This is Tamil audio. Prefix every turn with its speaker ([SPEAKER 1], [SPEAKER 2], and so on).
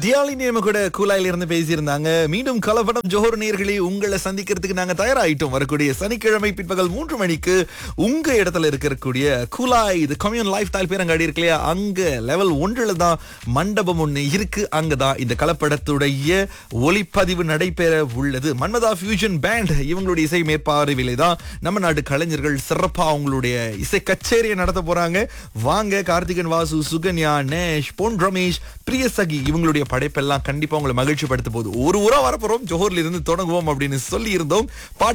[SPEAKER 1] தியாலினி நம்ம கூட கூலாயில இருந்து பேசியிருந்தாங்க மீண்டும் கலப்படம் ஜோஹர் நேர்களே உங்களை சந்திக்கிறதுக்கு நாங்க தயாராயிட்டோம் வரக்கூடிய சனிக்கிழமை பிற்பகல் மூன்று மணிக்கு உங்க இடத்துல இருக்கக்கூடிய கூலாய் இது கம்யூன் லைஃப் ஸ்டைல் பேரங்காடி இருக்கு இல்லையா அங்க லெவல் ஒன்றுல தான் மண்டபம் ஒண்ணு இருக்கு அங்கதான் இந்த கலப்படத்துடைய ஒளிப்பதிவு நடைபெற உள்ளது மன்மதா ஃபியூஷன் பேண்ட் இவங்களுடைய இசை மேற்பார்வையிலே தான் நம்ம நாட்டு கலைஞர்கள் சிறப்பா அவங்களுடைய இசை கச்சேரியை நடத்த போறாங்க வாங்க கார்த்திகன் வாசு சுகன்யா நேஷ் பொன் ரமேஷ் பிரியசகி இவங்களுடைய படைப்பெல்லாம் கண்டிப்பா உங்களை மகிழ்ச்சி படுத்த போகுது ஒரு ஊரா வரப்போறோம் ஜோஹர்ல இருந்து தொடங்குவோம் அப்படின்னு சொல்லி இருந்தோம்